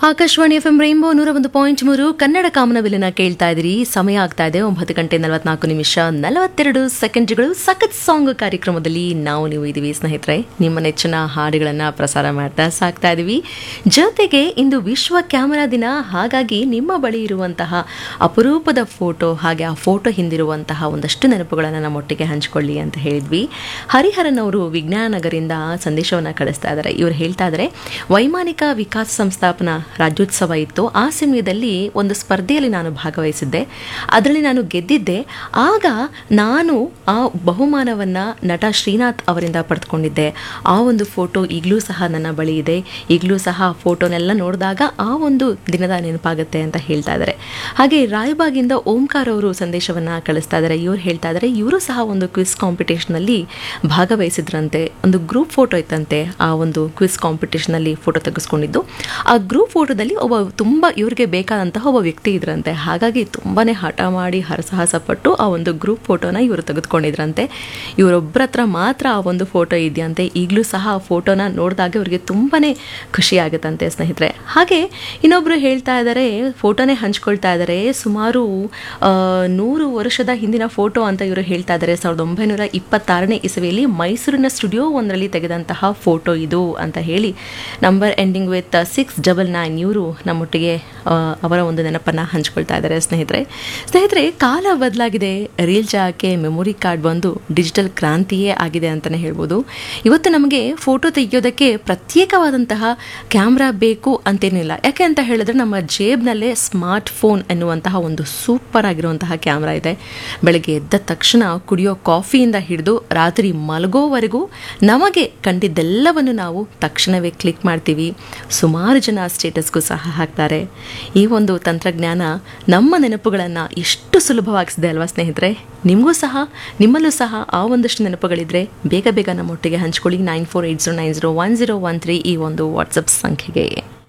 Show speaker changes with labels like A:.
A: Akashvani F M rainbow ನೂರ ಒಂದು point ಮೂರು ಕನ್ನಡ ಕಾಮನಬಿಲ್ಲಿನ ಕೇಳ್ತಾ ಇದ್ದೀರಿ ಸಮಯ ಆಗ್ತಾ ಇದೆ ಒಂಬತ್ತು ಗಂಟೆ ನಲವತ್ನಾಲ್ಕು ನಿಮಿಷ ನಲವತ್ತೆರಡು ಸೆಕೆಂಡ್ಗಳು ಸಖತ್ ಸಾಂಗ್ ಕಾರ್ಯಕ್ರಮದಲ್ಲಿ ನಾವು ನೀವು ಇದೀವಿ ಸ್ನೇಹಿತರೆ ನಿಮ್ಮ ನೆಚ್ಚಿನ ಹಾಡುಗಳನ್ನು ಪ್ರಸಾರ ಮಾಡ್ತಾ ಸಾಕ್ತಾ ಇದ್ದೀವಿ ಜೊತೆಗೆ ಇಂದು ವಿಶ್ವ ಕ್ಯಾಮರಾ ದಿನ ಹಾಗಾಗಿ ನಿಮ್ಮ ಬಳಿ ಇರುವಂತಹ ಅಪರೂಪದ ಫೋಟೋ ಹಾಗೆ ಆ ಫೋಟೋ ಹಿಂದಿರುವಂತಹ ಒಂದಷ್ಟು ನೆನಪುಗಳನ್ನು ನಮ್ಮೊಟ್ಟಿಗೆ ಹಂಚಿಕೊಳ್ಳಿ ಅಂತ ಹೇಳಿದ್ವಿ ಹರಿಹರನ್ ಅವರು ವಿಜ್ಞಾನ ನಗರಿಂದ ಸಂದೇಶವನ್ನು ಕಳಿಸ್ತಾ ಇದ್ದಾರೆ ಇವರು ಹೇಳ್ತಾ ಇದ್ದಾರೆ ವೈಮಾನಿಕ ವಿಕಾಸ ಸಂಸ್ಥಾಪನಾ ರಾಜ್ಯೋತ್ಸವ ಇತ್ತು ಆ ಸಮಯದಲ್ಲಿ ಒಂದು ಸ್ಪರ್ಧೆಯಲ್ಲಿ ನಾನು ಭಾಗವಹಿಸಿದ್ದೆ ಅದರಲ್ಲಿ ನಾನು ಗೆದ್ದಿದ್ದೆ ಆಗ ನಾನು ಆ ಬಹುಮಾನವನ್ನು ನಟ ಶ್ರೀನಾಥ್ ಅವರಿಂದ ಪಡೆದುಕೊಂಡಿದ್ದೆ ಆ ಒಂದು ಫೋಟೋ ಈಗಲೂ ಸಹ ನನ್ನ ಬಳಿ ಇದೆ ಈಗಲೂ ಸಹ ಆ ಫೋಟೋನೆಲ್ಲ ನೋಡಿದಾಗ ಆ ಒಂದು ದಿನದ ನೆನಪಾಗುತ್ತೆ ಅಂತ ಹೇಳ್ತಾ ಇದ್ದಾರೆ ಹಾಗೆ ರಾಯಬಾಗಿಂದ ಓಂಕಾರ ಅವರು ಸಂದೇಶವನ್ನು ಕಳಿಸ್ತಾ ಇದ್ದಾರೆ ಇವ್ರು ಹೇಳ್ತಾ ಇದ್ದಾರೆ ಇವರು ಸಹ ಒಂದು ಕ್ವಿಸ್ ಕಾಂಪಿಟೇಷನಲ್ಲಿ ಭಾಗವಹಿಸಿದ್ರಂತೆ ಒಂದು ಗ್ರೂಪ್ ಫೋಟೋ ಇತ್ತಂತೆ ಆ ಒಂದು ಕ್ವಿಸ್ ಕಾಂಪಿಟೇಷನಲ್ಲಿ ಫೋಟೋ ತೆಗೆಸ್ಕೊಂಡಿದ್ದು ಆ ಗ್ರೂಪ್ ಫೋಟೋದಲ್ಲಿ ಒಬ್ಬ ತುಂಬ ಇವ್ರಿಗೆ ಬೇಕಾದಂತಹ ಒಬ್ಬ ವ್ಯಕ್ತಿ ಇದ್ರಂತೆ ಹಾಗಾಗಿ ತುಂಬಾ ಹಠ ಮಾಡಿ ಹರಸಾಹಸ ಪಟ್ಟು ಆ ಒಂದು ಗ್ರೂಪ್ ಫೋಟೋನ ಇವರು ತೆಗೆದುಕೊಂಡಿದ್ರಂತೆ ಇವರೊಬ್ಬರ ಹತ್ರ ಮಾತ್ರ ಆ ಒಂದು ಫೋಟೋ ಇದೆಯಂತೆ ಈಗಲೂ ಸಹ ಆ ಫೋಟೋನ ನೋಡಿದಾಗ ಇವರಿಗೆ ತುಂಬಾ ಖುಷಿ ಆಗುತ್ತಂತೆ ಸ್ನೇಹಿತರೆ ಹಾಗೆ ಇನ್ನೊಬ್ಬರು ಹೇಳ್ತಾ ಇದ್ದಾರೆ ಫೋಟೋನೇ ಹಂಚ್ಕೊಳ್ತಾ ಇದ್ದಾರೆ ಸುಮಾರು ಆ, ನೂರು ವರ್ಷದ ಹಿಂದಿನ ಫೋಟೋ ಅಂತ ಇವರು ಹೇಳ್ತಾ ಇದ್ದಾರೆ ಸಾವಿರದ ಒಂಬೈನೂರ ಇಪ್ಪತ್ತಾರನೇ ಇಸವಿಯಲ್ಲಿ ಮೈಸೂರಿನ ಸ್ಟುಡಿಯೋ ಒಂದರಲ್ಲಿ ತೆಗೆದಂತಹ ಫೋಟೋ ಇದು ಅಂತ ಹೇಳಿ number ending with six double nine ಇವರು ನಮ್ಮೊಟ್ಟಿಗೆ ಆ, ಅವರ ಒಂದು ನೆನಪನ್ನು ಹಂಚ್ಕೊಳ್ತಾ ಇದ್ದಾರೆ ಸ್ನೇಹಿತರೆ ಸ್ನೇಹಿತರೆ ಕಾಲ ಬದಲಾಗಿದೆ ರೀಲ್ ಜಾಗಕ್ಕೆ ಮೆಮೊರಿ ಕಾರ್ಡ್ ಬಂದು ಡಿಜಿಟಲ್ ಕ್ರಾಂತಿಯೇ ಆಗಿದೆ ಅಂತಲೇ ಹೇಳ್ಬೋದು ಇವತ್ತು ನಮಗೆ ಫೋಟೋ ತೆಗೆಯೋದಕ್ಕೆ ಪ್ರತ್ಯೇಕವಾದಂತಹ ಕ್ಯಾಮ್ರಾ ಬೇಕು ಅಂತೇನಿಲ್ಲ ಯಾಕೆ ಅಂತ ಹೇಳಿದ್ರೆ ನಮ್ಮ ಜೇಬ್ನಲ್ಲೇ ಸ್ಮಾರ್ಟ್ ಫೋನ್ ಎನ್ನುವಂತಹ ಒಂದು ಸೂಪರ್ ಆಗಿರುವಂತಹ ಕ್ಯಾಮ್ರಾ ಇದೆ ಬೆಳಗ್ಗೆ ಎದ್ದ ತಕ್ಷಣ ಕುಡಿಯೋ ಕಾಫಿಯಿಂದ ಹಿಡಿದು ರಾತ್ರಿ ಮಲಗೋವರೆಗೂ ನಮಗೆ ಕಂಡಿದ್ದೆಲ್ಲವನ್ನು ನಾವು ತಕ್ಷಣವೇ ಕ್ಲಿಕ್ ಮಾಡ್ತೀವಿ ಸುಮಾರು ಜನ ಸ್ಟೇಟಸ್ಗೂ ಸಹ ಹಾಕ್ತಾರೆ ಈ ಒಂದು ತಂತ್ರಜ್ಞಾನ ನಮ್ಮ ನೆನಪುಗಳನ್ನು ಎಷ್ಟು ಸುಲಭವಾಗಿಸಿದೆ ಅಲ್ವಾ ಸ್ನೇಹಿತರೆ ನಿಮಗೂ ಸಹ ನಿಮ್ಮಲ್ಲೂ ಸಹ ಆ ಒಂದಷ್ಟು ನೆನಪುಗಳಿದ್ರೆ ಬೇಗ ಬೇಗ ನಮ್ಮೊಟ್ಟಿಗೆ ಹಂಚ್ಕೊಳ್ಳಿ nine four eight zero nine zero one zero one three ಈ ಒಂದು ವಾಟ್ಸಪ್ ಸಂಖ್ಯೆಗೆ